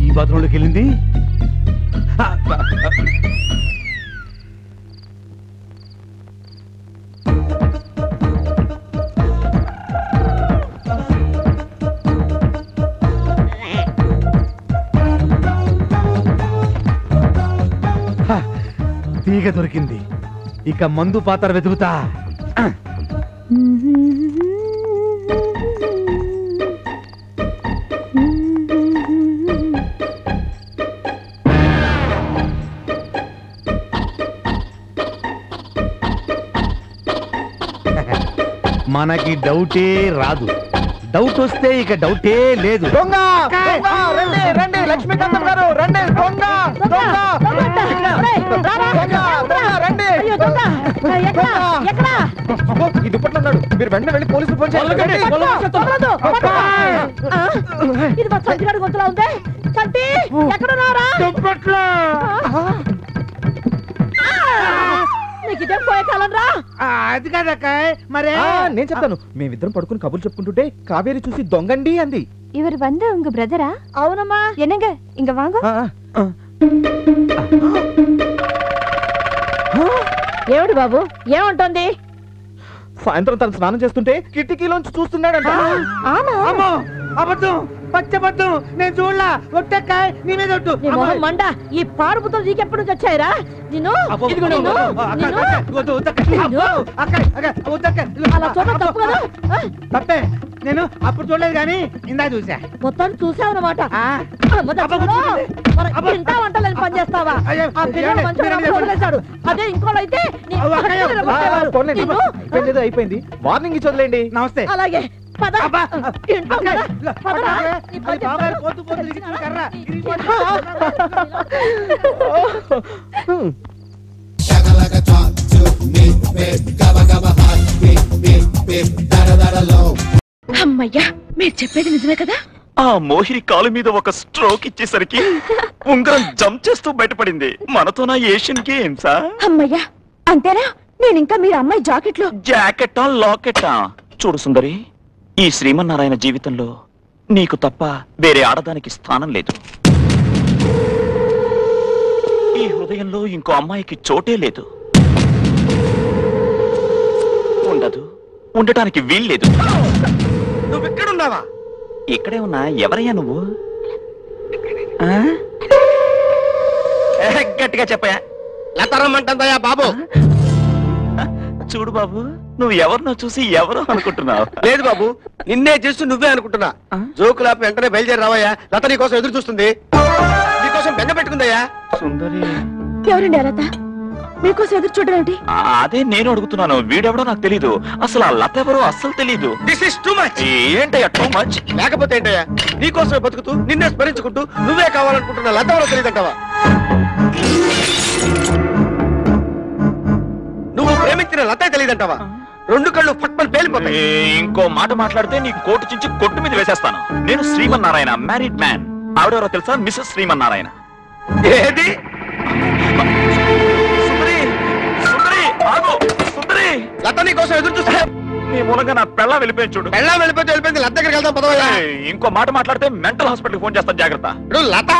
ఈ బాత్రూంలోకి వెళ్ళింది ఆ, ఆ, ఆ. హ, తీగ దొరికింది ఇక మందు పాత్ర వెతుకుతా మనకి డౌటే రాదు డౌట్ వస్తే ఇక డౌటే లేదు దొంగ దొంగ, రండి రండి లక్ష్మీకాంతం గారు రండి దొంగ దొంగ దొంగ దొంగ రండి దొంగ. అబ్బో, ఈ దుప్పట్లో ఉన్నాడు మీరు వెంటనే వెళ్ళి పోలీసులు ఫోన్ చేయండి ఇది మా చంటిగాడి గొంతులా ఉంది చంటి ఎక్కడున్నారా నీకు ఇదేం పోయే కాలం రా అది కాదక్క మరే ఆ, నేను చెప్తాను మేమిద్దరం పడుకుని కబుర్లు చెప్పుకుంటుంటే కావేరి చూసి దొంగండి అంది இவர் வந்து உங்க பிரதரா అవునమ్మా என்னங்க இங்க வாங்க ఆ, ఆ. ఏమిటి బాబు ఏముంటుంది సాయంత్రం తను స్నానం చేస్తుంటే కిటికీలోంచి చూస్తున్నాడంట ఆమా అమ్మో అబద్ధం పచ్చబద్ధం నేను చూడలా ఒట్టక్క నీ మీద ఒట్టు నీ మొహం మండ ఈ పాడుపుతో నీకెప్పటి నుంచి వచ్చాయిరా నిన్ను నిన్ను నిన్ను అలా చూడడం తప్పు కదా ఆ? తప్పే నేను అప్పుడు చూడలేదు కానీ ఇందా చూసా మొత్తం చూసావన్నమాట ఆ, అబ్బా. ఇంత వంటలని పని చేస్తావా అయ్యో, ఆ పిల్లలు ఏమండి? మంచిగా మీరండి, వదిలేశాడు అదే ఇంకోళ్ళు అయితే నీ అవ్వ, అక్కయ్య. కత్తిని ఆ, కొట్టేవారు. పోన్లేండి. నిన్ను, అయిపోయింది ఏదో అయిపోయింది వార్నింగ్ ఇచ్చి వదిలేండి నమస్తే అలాగే పద అబ్బా. ఇంట్లో కదా? పదరా. నీ పని అది బాబాయ్ చెప్తాను. పోతూ పోతూ ఇరిగించిన కర్ర. ఇరిగిపోయింది. అమ్మయ్యా మీరు చెప్పేది నిజమే కదా ఆ మోహిని కాలు మీద ఒక స్ట్రోక్ ఇచ్చేసరికి ఉంగరం జంప్ చేస్తూ బయటపడింది మనతోనా ఏషియన్ గేమ్సా అమ్మయ్యా అంతేనా నేను ఇంకా మీరు అమ్మాయి జాకెట్లో జాకెట్టా లాకెట్టా చూడు సుందరి ఈ శ్రీమన్నారాయణ జీవితంలో నీకు తప్ప వేరే ఆడదానికి స్థానం లేదు ఈ హృదయంలో ఇంకో అమ్మాయికి చోటే లేదు ఉండదు ఉండటానికి వీల్లేదు నువ్వు ఎక్కడున్నావా ఇక్కడే ఉన్నా ఎవరయ్యా నువ్వు ఆ? ఏ, గట్టిగా చెప్పయా లతరమ్మంటుందయ్యా బాబు చూడు బాబు నువ్వు ఎవరినో చూసి ఎవరో అనుకుంటున్నావు లేదు బాబు నిన్నే చేస్తూ నువ్వే అనుకుంటున్నా ఆ? జోకులాపి వెంటనే బయలుదేరి రావయ్యా లత నీ కోసం ఎదురు చూస్తుంది నీకోసం బెంగ పెట్టుకుందయ్యా సుందరి ఎవరండి అలత మీకోసం ఎదురు చూడడం ఏంటి ఆ, అదే నేను అడుగుతున్నాను వీడెవడో నాకు తెలీదు అసలు ఆ లత ఎవరో అస్సలు తెలీదు దిస్ ఇస్ టూ మచ్ ఏంటయ్యా టూ మచ్ లేకపోతే ఏంటయ్యా నీకోసమే బతుకుతూ నిన్నే స్మరించుకుంటూ నువ్వే కావాలనుకుంటున్న లత ఎవరో తెలియదంటావా నువ్వు ప్రేమించిన లతే తెలియదంటావా రెండు కళ్ళు పట్మని పేలిపోతాయి ఇంకో మాట మాట్లాడితే నీ కోటు చించి కొట్టు మీద వేసేస్తాను నేను శ్రీమన్నారాయణ మ్యారీడ్ మ్యాన్ ఆవిడెవరో తెలుసా మిస్సెస్ శ్రీమన్నారాయణ ఏది సుందరి సుందరి ఆగు సుందరి లత నీ కోసం ఎదురు చూస్తా నీ మూలంగా నా పెళ్ళ వెళ్ళిపోయి చూడు పెళ్ళా వెళ్ళిపోతే వెళ్ళిపోయింది లత దగ్గరికి వెళ్దాం పదవయ్యా ఏయ్, ఇంకో మాట మాట్లాడితే మెంటల్ హాస్పిటల్ ఫోన్ చేస్తాను జాగ్రత్త ఇప్పుడు లత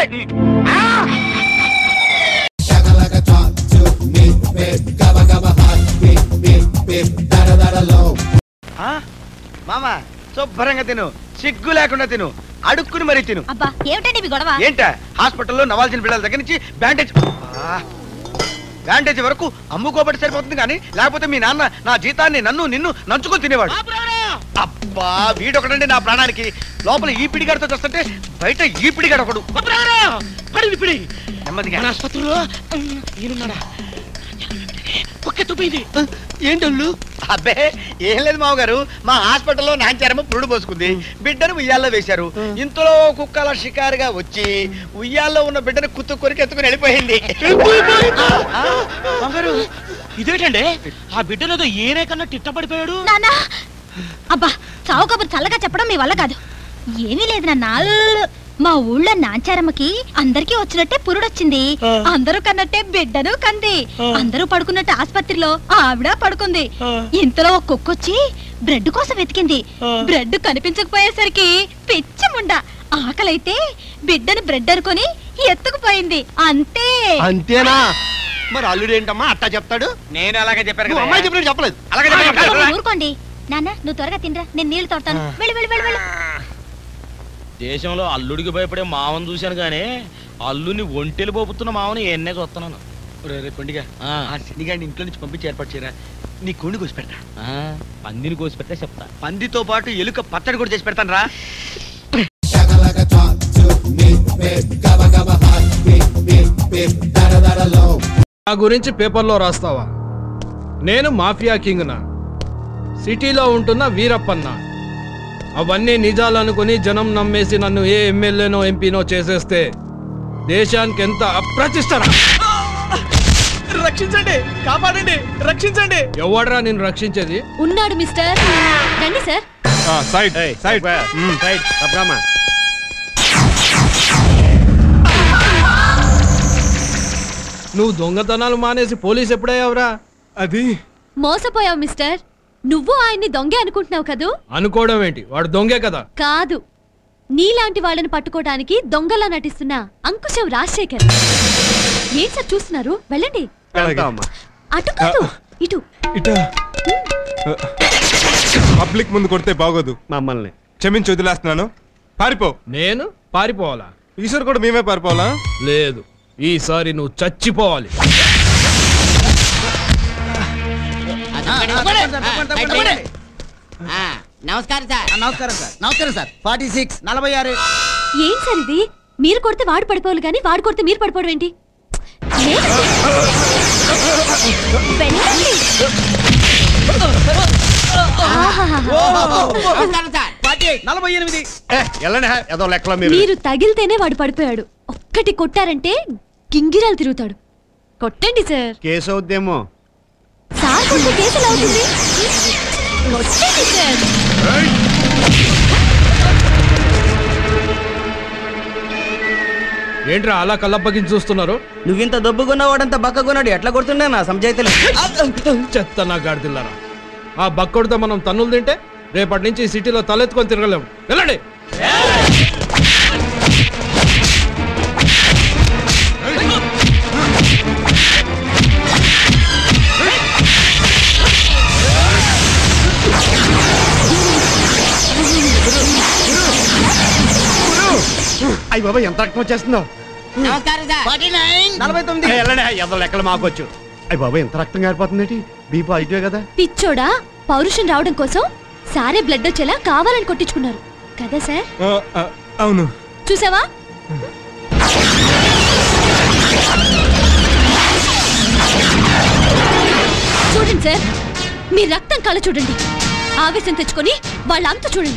మామ శుభ్రంగా తిను సిగ్గు లేకుండా తిను అడుక్కుని మరీ తిను అబ్బా ఏమిటండి మీ గొడవ ఏంట హాస్పిటల్లో నవాల్సిన బిడ్డల దగ్గర నుంచి బ్యాండేజ్ ఆ, బ్యాండేజ్ వరకు అమ్ముకోబట్టి సరిపోతుంది కానీ లేకపోతే మీ నాన్న నా జీతాన్ని నన్ను నిన్ను నంచుకొని తినేవాడు అబ్బా వీడొకడండి నా ప్రాణానికి లోపల ఈ పిడిగాడితో చూస్తుంటే బయట ఈ పిడిగాడు ఒకడు నెమ్మదిగా ఆసుపత్రిలో ఈయనున్నాడా ఒక్క తుప్పింది ఏంటల్లు అబ్బే ఏం లేదు మామగారు మా హాస్పిటల్లో నాంచారమ్మ పురుడు పోసుకుంది బిడ్డను ఉయ్యాల్లో వేశారు ఇంతలో ఓ కుక్కల షికారుగా వచ్చి ఉయ్యాల్లో ఉన్న బిడ్డను కుత్తు కొరికి ఎత్తుకుని వెళ్ళిపోయింది ఆ, మామగారు ఇదేంటండి ఆ బిడ్డనేదో ఏనే కన్నా తిట్టపడిపోయాడు నానా అబ్బా చావు కబురు చల్లగా చెప్పడం మీ వల్ల కాదు ఏమీ లేదు నాన్న మా ఊళ్ళో నాంచారమ్మకి అందరికీ వచ్చినట్టే పురుడొచ్చింది అందరూ కన్నట్టే బిడ్డను కంది అందరూ పడుకున్నట్టు ఆసుపత్రిలో ఆవిడ పడుకుంది ఇంతలో ఒక కుక్కొచ్చి బ్రెడ్ కోసం వెతికింది బ్రెడ్ కనిపించకపోయేసరికి పిచ్చి ముండ ఆకలైతే బిడ్డని బ్రెడ్ అనుకొని ఎత్తుకుపోయింది అంతే అంతేనా మరి అల్లుడు ఏంటమ్మా అట్టా చెప్తాడు నేను అలాగే చెప్పాను నువ్వు కదా అమ్మాయి చెప్పినట్టు చెప్పలేదు అలాగే చెప్పాను కదా. ఊరుకోండి నాన్న నువ్వు త్వరగా తినరా నేను నీళ్లు తోడతాను వెళ్ళి వెళ్ళి వెళ్ళి వెళ్ళి దేశంలో అల్లుడికి భయపడే మావని చూశాను గానీ అల్లుని ఒంటెలు పోపుతున్న మావని ఎన్నే చూస్తున్నాను ఒరేయ్, రేయ్ పండుగ ఆ. ఆ శనిగాడిని ఇంట్లో నుంచి పంపించి ఏర్పాటు చేయరా నీ కోడిని కోసి పెడతా ఆ, పందిని కోసి పెట్టే చెప్తా పందితో పాటు ఎలుక పచ్చడి కూడా చేసి పెడతాను రా నా గురించి పేపర్లో రాస్తావా నేను మాఫియా కింగ్నా సిటీలో ఉంటున్న వీరప్పన్న అవన్నీ నిజాలు అనుకుని జనం నమ్మేసి నన్ను ఏ ఎమ్మెల్యేనో ఎంపీనో చేసేస్తే దేశానికి ఎంత అప్రతిష్టరా రక్షించండి కాపాడండి రక్షించండి ఎవడ్రా నేను రక్షించేది ఉన్నాడు మిస్టర్ రండి సార్ సైడ్ సైడ్ సైడ్ తప్పరామా నువ్వు దొంగతనాలు మానేసి పోలీస్ ఎప్పుడయ్యావురా అది మోసపోయావు మిస్టర్ నువ్వు ఆయన్ని దొంగే అనుకుంటున్నావు కదూ అనుకోవడం ఏంటి వాడు దొంగే కదా కాదు నీలాంటి వాళ్ళని పట్టుకోవడానికి దొంగలా నటిస్తున్న అంకుశం రాజశేఖర్ ఏం సార్ చూస్తున్నారు వెళ్ళండి వెళ్తామమ్మా అటు కాదు ఇటు ఇట పబ్లిక్ ముందు కొడితే బాగోదు మమ్మల్ని క్షమించి వదిలేస్తున్నాను పారిపో నేను పారిపోవాలా ఈశ్వర్ కూడా మేమే పారిపోవాలా లేదు ఈసారి నువ్వు చచ్చిపోవాలి నమస్కారం సార్ నమస్కారం సార్ నమస్కారం సార్ ఫార్టీ సిక్స్ నలభై ఆరు ఏం సార్ ఇది మీరు కొడితే వాడు పడిపోవాలి కానీ వాడు కొడితే మీరు పడిపోవడం ఏంటి లేదండి. వెళ్ళండి. ఆహాహా. నమస్కారం సార్ నలభై ఎనిమిది వెళ్ళండి ఏదో లెక్కలో మీరు మీరు తగిలితేనే వాడు పడిపోయాడు ఒక్కటి కొట్టారంటే గింగిరాలు తిరుగుతాడు కొట్టండి సార్ కేసు అవుద్దేమో సార్ కొడితే కేసు ఎలా అవుతుంది కొట్టండి సార్ ఏంట్రా అలా కళ్ళప్పగించి చూస్తున్నారు నువ్వింత దొబ్బుకున్నవాడంత బక్కకున్నాడు ఎట్లా కొడుతుండే నా సంజాయితలు చెత్త నా గాడిదిల్లారా ఆ బక్కొడితో మనం తన్నులు తింటే రేపటి నుంచి ఈ సిటీలో తలెత్తుకొని తిరగలేము వెళ్ళండి అయ్యి బాబా ఎంత రక్తం వచ్చేస్తుందో నమస్కారం సార్ నలభై తొమ్మిది వెళ్ళండి ఏదో లెక్కలు మాకొచ్చు అయ్యి బాబా ఎంత రక్తం గారిపోతుంది బీ పాజిటివ్ కదా పిచ్చోడా పౌరుషం రావడం కోసం సారే బ్లడ్ వచ్చేలా కావాలని కొట్టించుకున్నారు కదా సార్ ఆ, ఆ, అవును చూసావా చూడండి సార్ మీ రక్తం కళ చూడండి ఆవేశం తెచ్చుకొని వాళ్ళ అంత చూడండి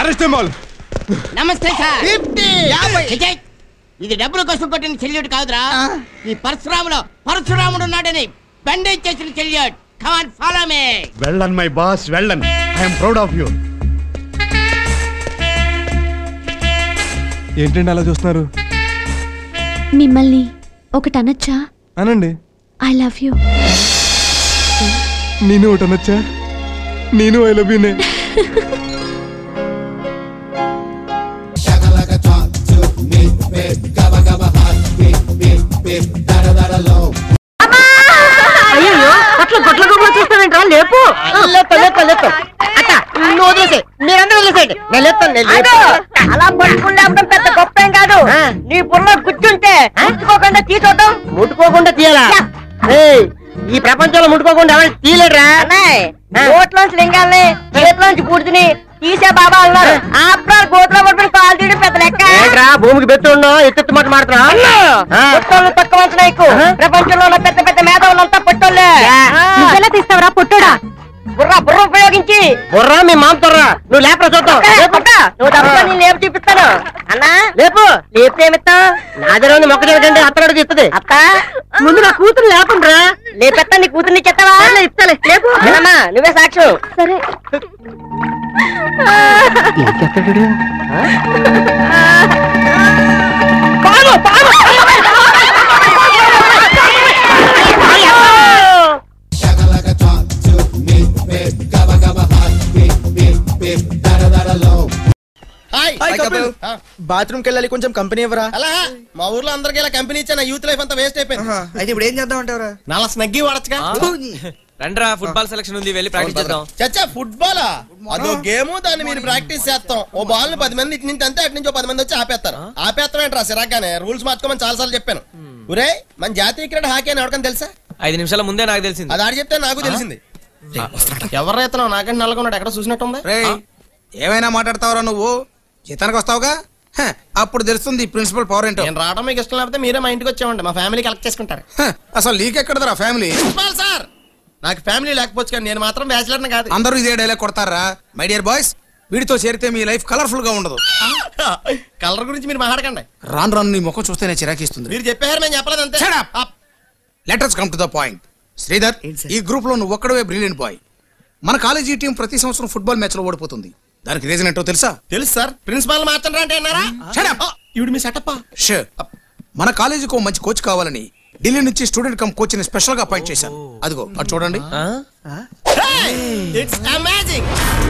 అరెస్ట్ ఆల్ నమస్తే సార్ విజయ్, ఇది డబ్బుల కోసం కొట్టిన చెల్లియుడు కాదురా ఈ పరశురాములో పరశురాముడు ఉన్నాడని బండేజ్ చేసిన చెల్లియుడు కమాన్ ఫాలో మే వెళ్ళన్ మై బాస్ వెళ్ళన్ ఐఎమ్ ప్రౌడ్ ఆఫ్ యూ ఏంటండి అలా చూస్తున్నారు మిమ్మల్ని ఒకటి అనొచ్చా అనండి ఐ లవ్ యూ నేను ఒకటి అనొచ్చా నేను ఐ లవ్ యూనే అయ్యో అట్లా గొట్ల గొప్ప చూస్తానంటరా లేపు లేపు లేపు లేపు అత్త నువ్వు వదిలేసే మీరందరూ వదిలేసేయండి నేను లేపుతాను నేను లేపుతాను. అలా పట్టుకుని లేపడం పెద్ద గొప్ప ఏం కాదు నీ బుర్రలో కూర్చుంటే ముట్టుకోకుండా తీసుకోవటం ముట్టుకోకుండా తీయాలా ఏయ్, ఈ ప్రపంచంలో ముట్టుకోకుండా ఎవరు తీయలేడురా ఓట్లోంచి లింగాల్ని చేతిలోంచి పూర్తిని తీసే బాబా అన్నారు ఆఫ్టర్ గోట్లో పట్టుకుని కాలు తీయడం పెద్ద లెక్క భూమికి పెట్టుండో ఎత్తెత్తు మాట మాడుతున్నా పొట్టోళ్ళు తక్కువ అంచనా ఎక్కువ ప్రపంచంలో ఉన్న పెద్ద పెద్ద మేధావులంతా పొట్టోళ్ళే నువ్వెలా తీస్తావరా పుట్టోడా బుర్ర బుర్ర ఉపయోగించి బుర్ర మీ మామ బుర్ర నువ్వు లేపరా చూద్దాం లేపుతా నువ్వు తప్ప నేను లేపు చూపిస్తాను అన్నా లేపు లేపు ఏమిస్తావు నాదిలో ఉంది మొక్క చూడండి అత్తడు ఇస్తుంది అత్త ముందు నా కూతురు లేపండ్రా లేపెత్తా నీ కూతుర్ని చెత్తవా ఇస్తాలే లేపు ఏనమ్మా, నువ్వే సాక్ష్యం సరే ఏం చేస్తాడు పాము పాము హాయ్ బాత్రూమ్కి వెళ్ళాలి కొంచెం కంపెనీ ఇవ్వరా అలా మా ఊర్లో అందరికి ఇలా కంపెనీ ఇచ్చాను యూత్ లైఫ్ అంతా వేస్ట్ అయిపోయింది అయితే ఇప్పుడు ఏం చేద్దాం అంటారా నాలా స్నగ్గి వాడచ్చుగా రండ్రా ఫుట్బాల్ సెలక్షన్ ఉంది వెళ్ళి ప్రాక్టీస్ చేద్దాం చచ్చా ఫుట్బాలా అదో గేమ్ దాన్ని మీరు ప్రాక్టీస్ చేస్తాం ఓ బాల్ ని పది మంది ఇటు నుంచి అంతే అటు నుంచి ఓ పది మంది వచ్చి ఆపేస్తారు ఆపేస్తాం ఏంట్రా సిరాగానే రూల్స్ మార్చుకోమని చాలా సార్లు చెప్పాను ఒరే మన జాతీయ క్రీడ హాకీ అని ఎవరికైనా తెలుసా ఐదు నిమిషాల ముందే నాకు తెలిసింది అది ఆడు చెప్తే నాకు తెలిసింది ఎవరు రైతున్నావు నాకంటే నల్లగొన్నాడు ఎక్కడ చూసినట్టుంది ఏమైనా మాట్లాడతావురా నువ్వు జీతానికి వస్తావుగా హ, అప్పుడు తెలుస్తుంది ప్రిన్సిపల్ పవర్ ఏంటో నేను రావడం మీకు ఇష్టం లేకపోతే మీరే మా ఇంటికి వచ్చామండి మా ఫ్యామిలీ కలెక్ట్ చేసుకుంటారు హ, అసలు నీకెక్కడదరా ఫ్యామిలీ ప్రిన్సిపాల్ సార్ నాకు ఫ్యామిలీ లేకపోవచ్చు కానీ నేను మాత్రం బ్యాచిలర్ కాదు అందరూ ఇదే డైలాగ్ కొడతారా మై డియర్ బాయ్స్ వీడితో చేరితే మీ లైఫ్ కలర్ఫుల్ గా ఉండదు కలర్ గురించి మీరు మాట్లాడకండి రాను రాను నీ ముఖం చూస్తేనే చిరాకిస్తుంది మీరు చెప్పారు మేము చెప్పలేదు అంతే letters come to the point Sridhar ఈ గ్రూప్ లో నువ్వు ఒక్కడవే బ్రిలియంట్ బాయ్ మన కాలేజీ టీం ప్రతి సంవత్సరం ఫుట్బాల్ మ్యాచ్ లో ఓడిపోతుంది దానికి రీజన్ ఏంటో తెలుసా తెలుసు సార్ ప్రిన్సిపాల్ మార్చండి అంటే అన్నారా ఇవిడు మీ సెటప్ షూర్ మన కాలేజీకి ఓ మంచి కోచ్ కావాలని ఢిల్లీ నుంచి స్టూడెంట్ కమ్ కోచ్ ని స్పెషల్ గా అపాయింట్ చేశాను అదిగో అది చూడండి it's amazing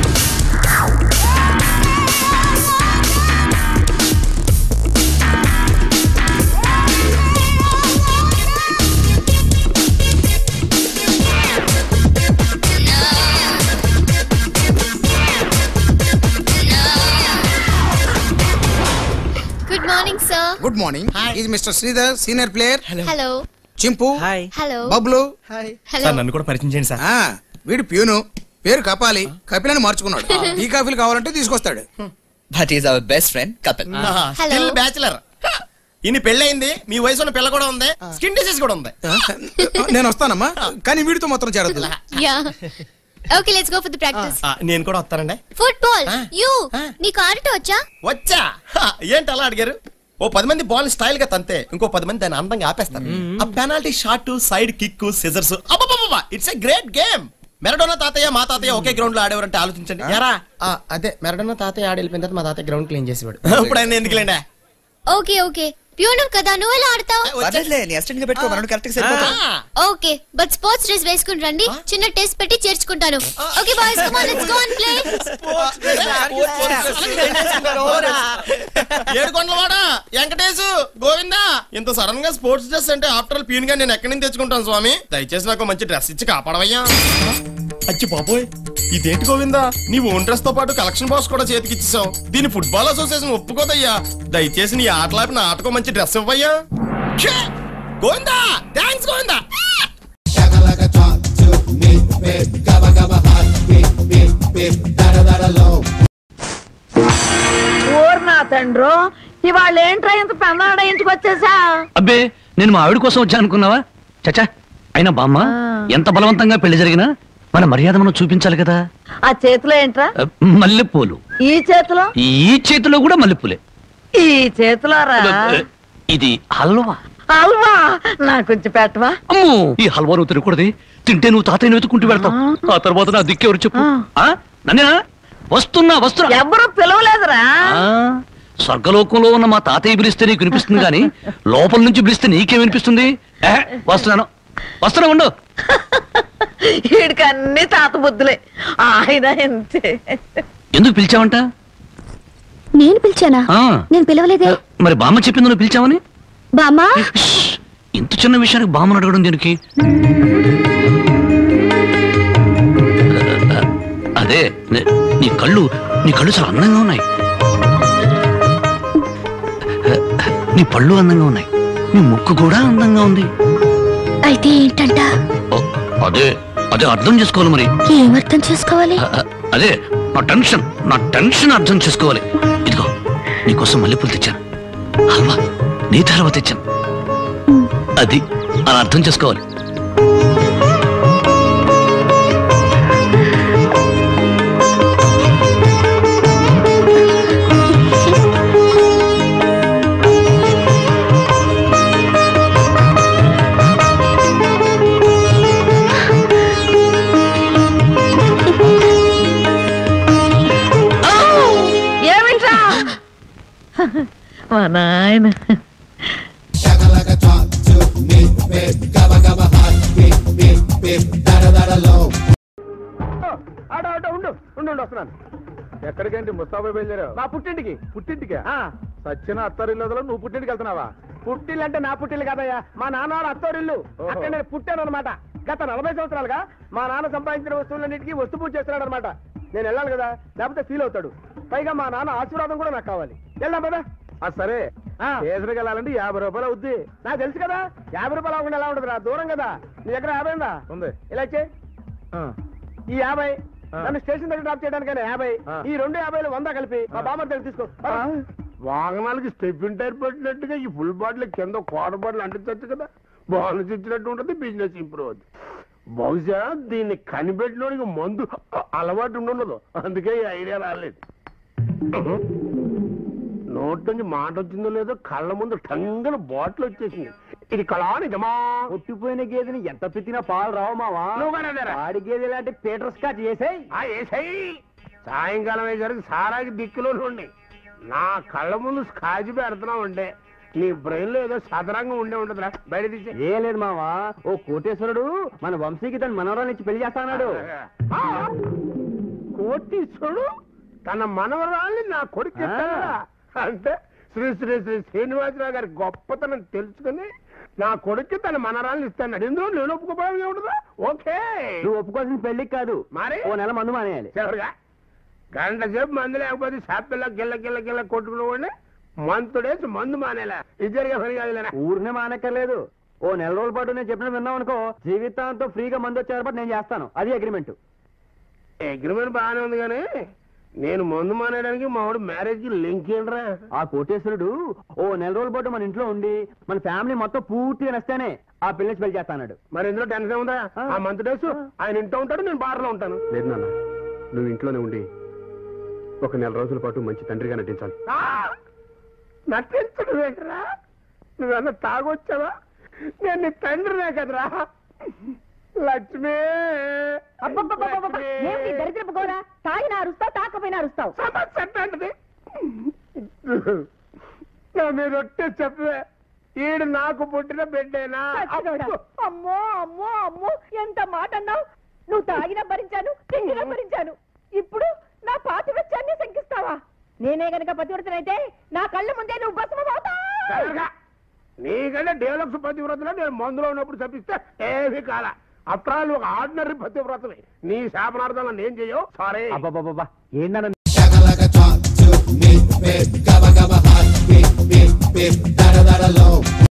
good morning sir good morning ఇది mister Sridhar senior player hello Chimpu hello Bablu hello నన్ను కూడా పరిచయం చేయండి సార్ ఆ, వీడు ప్యూను పేరు కపాలి కపిలని మార్చుకున్నాడు ఈ కాఫీలు కావాలంటే తీసుకొస్తాడు that is our best friend Kapil still bachelor ఇన్ని పెళ్ళయింది మీ వయసు ఉన్న పిల్ల కూడా ఉంది స్కిన్ డిసీజ్ కూడా ఉంది నేను వస్తానమ్మా కానీ వీడితో మాత్రం చేరద్దు yeah okay let's go for the practice ఆ, నేను కూడా వస్తానండి ఫుట్బాల్ యూ నీకు ఆడటం వచ్చా వచ్చా హ, ఏంటి అలా అడిగారు ఓ పది మంది బాల్ స్టైల్ గా తంతే ఇంకో పది మంది దాన్ని అందంగా ఆపేస్తారు ఆ penalty shot side kick scissors it's a great game Maradona తాతయ్య మా తాతయ్య ఒకే గ్రౌండ్ లో ఆడేవారంటే ఆలోచించండి యారా ఆ, అదే మెరడోనా తాతయ్య ఆడి వెళ్ళిపోయిన తర్వాత మా తాతయ్య గ్రౌండ్ క్లీన్ చేసేవాడు ఇప్పుడు ఆయన ఎందుకులేండి ఓకే ఓకే ప్యూనవ్ కదా నువ్వు ఎలా ఆడతావు నీ అసిస్టెంట్ గా పెట్టుకో మనోడు correct okay but sports dress వేసుకుని రండి చిన్న టెస్ట్ పెట్టి చేర్చుకుంటాను okay boys come on let's go and play ఏడుకొండలవాడా వెంకటేశు గోవిందా ఇంత సడన్ గా స్పోర్ట్స్ డ్రెస్ అంటే ఆఫ్టర్ ఆల్ ప్యూన్ గా నేను ఎక్కడి నుంచి తెచ్చుకుంటాను స్వామి దయచేసి నాకు మంచి డ్రెస్ ఇచ్చి కాపాడవయ్యా అచ్చి బాబోయ్ ఇదేంటి గోవిందా నీ ఓన్ డ్రెస్ తో పాటు కలెక్షన్ బాక్స్ కూడా చేతికి ఇచ్చేసావు దీని ఫుట్బాల్ అసోసియేషన్ ఒప్పుకోదయ్యా దయచేసి నీ ఆటలాపి నా ఆటకో మంచి డ్రెస్ ఇవ్వయ్యా ఛే! గోవిందా థ్యాంక్స్ గోవిందా ఊరు నా తండ్రు ఇవాళ ఏంట్రా ఇంత పెన్నాడ ఇంటికొచ్చేసా అబ్బే నేను మా ఆవిడ కోసం వచ్చా అనుకున్నావా చచ్చా అయినా బామ్మ ఎంత బలవంతంగా పెళ్లి జరిగినా మన మర్యాద మనం చూపించాలి కదా ఆ చేతిలో ఏంట్రా ఆ, మల్లెపూలు ఈ చేతిలో ఈ చేతిలో కూడా మల్లెపూలే ఈ చేతిలో రా ఇది హల్వా హల్వా నా కొంచెం పెట్టవా అమ్మో ఈ హల్వా నువ్వు తినకూడదు తింటే నువ్వు తాతయ్యని వెతుకుంటూ వెళ్తావు ఆ తర్వాత నా దిక్కెవరు చెప్పు ఆ? నన్నేనా వస్తున్నా వస్తున్నా ఎవరు పిలవలేదురా ఆ, స్వర్గలోకంలో ఉన్న మా తాతయ్య పిలిస్తే నీకు వినిపిస్తుంది కానీ లోపల నుంచి పిలిస్తే నీకేం వినిపిస్తుంది ఏ, వస్తున్నాను వస్తున్నా ఉండు వీడికి అన్ని తాత బుద్ధులే ఆయన అంతే ఎందుకు పిలిచావంట నేను పిలిచానా ఆ, నేను పిలవలేదే మరి బామ్మ చెప్పింది నువ్వు పిలిచావని బామ్మా ఇంత చిన్న విషయానికి బామ్మను అడగడం దీనికి అదే నే- నీ కళ్ళు నీ కళ్ళు చాలా అందంగా ఉన్నాయి నీ పళ్ళు అందంగా ఉన్నాయి నీ ముక్కు కూడా అందంగా ఉంది అయితే ఏంటంట ఓ, అదే అదే అర్థం చేసుకోవాలి మరి ఏం అర్థం చేసుకోవాలి అ- అ- అదే నా టెన్షన్ నా టెన్షన్ అర్థం చేసుకోవాలి ఇదిగో నీకోసం మల్లెపూలు తెచ్చాను హల్వా నీ హల్వా తెచ్చాను అది అలా అర్థం చేసుకోవాలి ఏమిట్రా మా నాయన ఆడ ఆడ ఉండు ఉండు ఉండు వస్తున్నాను ఎక్కడికేంటి ముస్తాబా బయలుదేరావు నా పుట్టింటికి పుట్టింటికి సచ్చిన అత్తారిల్లు నువ్వు పుట్టింటికి వెళ్తున్నావా పుట్టిల్లు అంటే నా పుట్టిల్లు కాదయ్యా మా నాన్నవాడు అత్తోరిల్లు అక్కడ నేను పుట్టాను అనమాట గత నలభై సంవత్సరాలుగా మా నాన్న సంపాదించిన వస్తువులన్నిటికీ వస్తు పూజ చేస్తున్నాడు అనమాట నేను వెళ్ళాలి కదా లేకపోతే ఫీల్ అవుతాడు పైగా మా నాన్న ఆశీర్వాదం కూడా నాకు కావాలి వెళ్దాం పదా సరే కేసరికి వెళ్ళాలంటే యాభై రూపాయలు అవుద్ది నాకు తెలుసు కదా యాభై రూపాయలు అవ్వకుండా ఎలా ఉండదురా దూరం కదా నీ దగ్గర యాభై ఉందా ఉంది ఇలా ఇచ్చే ఈ యాభై నన్ను స్టేషన్ దగ్గర డ్రాప్ చేయడానికైనా యాభై ఈ రెండు యాభైలు వంద కలిపి మా బామ్మ దగ్గర తీసుకో వాహనాలకి స్టెఫిన్ టైర్ పెట్టినట్టుగా ఈ ఫుల్ బాటిల్ కింద క్వార్టర్ బాటిల్ అంటించచ్చు కదా బోనస్ ఇచ్చినట్టు ఉంటుంది బిజినెస్ ఇంప్రూవ్ అవుతుంది బహుశా దీన్ని కనిపెట్టినోడికి మందు అ- అలవాటు ఉండదు అందుకే ఈ ఐడియా రాలేదు నోట్ నుంచి మాట వచ్చిందో లేదో కళ్ళ ముందు టంగన బాటిల్ వచ్చేసింది ఇది కళా నిజమా పుట్టిపోయిన గేదెని ఎంత పెట్టినా పాలు రావు మావా నువ్వు కూడా అదేరా. ఆడి గేదె లాంటి పీటర్ స్కాచ్ చేసాయి ఆ ఏసై సాయంకాలం అయ్యేసరికి సారాకి దిక్కులో ఉండి నా కళ్ళ ముందు స్కాచ్ పెడుతున్నావు ఉంటే నీ బ్రెయిన్ లో ఏదో సదరంగా ఉండే ఉంటుందిరా బయట తీసే ఏం లేదు మావా ఓ కోటేశ్వరుడు మన వంశీకి తన మనవరాలు ఇచ్చి పెళ్లి చేస్తాడు ఆ, కోటీశ్వరుడు తన మనవరాల్ని నా కొడుకు ఇస్తాడా? అంటే శ్రీ శ్రీ శ్రీ శ్రీనివాసరావు గారి గొప్పతనం తెలుసుకుని నా కొడుక్కి తన మనరాలను ఇస్తాడు ఇందులో నేను ఒప్పుకోవడం ఉండదా ఓకే నువ్వు ఒప్పుకోవాల్సిన పెళ్లికి కాదు మరి ఓ నెల మందు మానేయాలి చివరిగా గంట సేపు మందు లేకపోతే షాపిల్ల గిల్ల గిల్ల గిల్ల కొట్టుకుని మంతుడేసి మందు మానేలా ఇద్దరిగా పని కాదులేనా ఊరినే మానక్కర్లేదు ఓ నెల రోజుల పాటు నేను చెప్పిన విన్నావు అనుకో జీవితాంతం ఫ్రీగా మందు వచ్చే పాటు నేను చేస్తాను అది అగ్రిమెంట్ అగ్రిమెంట్ బాగానే ఉంది కానీ నేను మందు మానేయడానికి మా వాడు మ్యారేజ్ కి లింక్ ఏంట్రా ఆ కోటేశ్వరుడు ఓ నెల రోజుల పాటు మన ఇంట్లో ఉండి మన ఫ్యామిలీ మొత్తం పూర్తిగా నస్తేనే ఆ పిల్లకి పెళ్లి చేస్తాడు మరి ఇందులో టెన్షన్ ఉందా ఆ మంత్ డేస్ ఆయన ఇంట్లో ఉంటాడు నేను బార్లో ఉంటాను లేదు నాన్న నువ్వు ఇంట్లోనే ఉండి ఒక నెల రోజుల పాటు మంచి తండ్రిగా నటించాలి ఆ! నటించడం ఏంట్రా నువ్వన్నా తాగొచ్చావా నేను నీ తండ్రినే కదరా లక్ష్మి లక్ష్మి. ఏమిటి దరిద్రపు గోడ తాగిన అరుస్తావు తాకపోయినా అరుస్తావు సమస్య ఎట్లాంటిది నా మీద ఒట్టే చెప్పవే ఈడు నాకు పుట్టిన బిడ్డేనా చచ్చినోడా. అమ్మో అమ్మో అమ్మో ఎంత మాట అన్నావు నువ్వు తాగినా భరించాను తిండినా భరించాను ఇప్పుడు నా పాతివత్యాన్ని శంకిస్తావా నేనే గనక పతివ్రతనైతే నా కళ్ళ ముందే నువ్వు భస్మమవుతావు జరగా. నీకంటే డేలక్స్ పతివ్రతలో నేను మందులో ఉన్నప్పుడు తప్పిస్తే ఏమీ కాల అప్పుడు ఆల్ ఒక ఆర్డినరీ పతివ్రతవి నీ శాపనార్థంలో నేను చెయ్యవు సారీ అబ్బాబాబా ఏంటన్నా Gabba gabba hot, beep beep beep, da da da da low.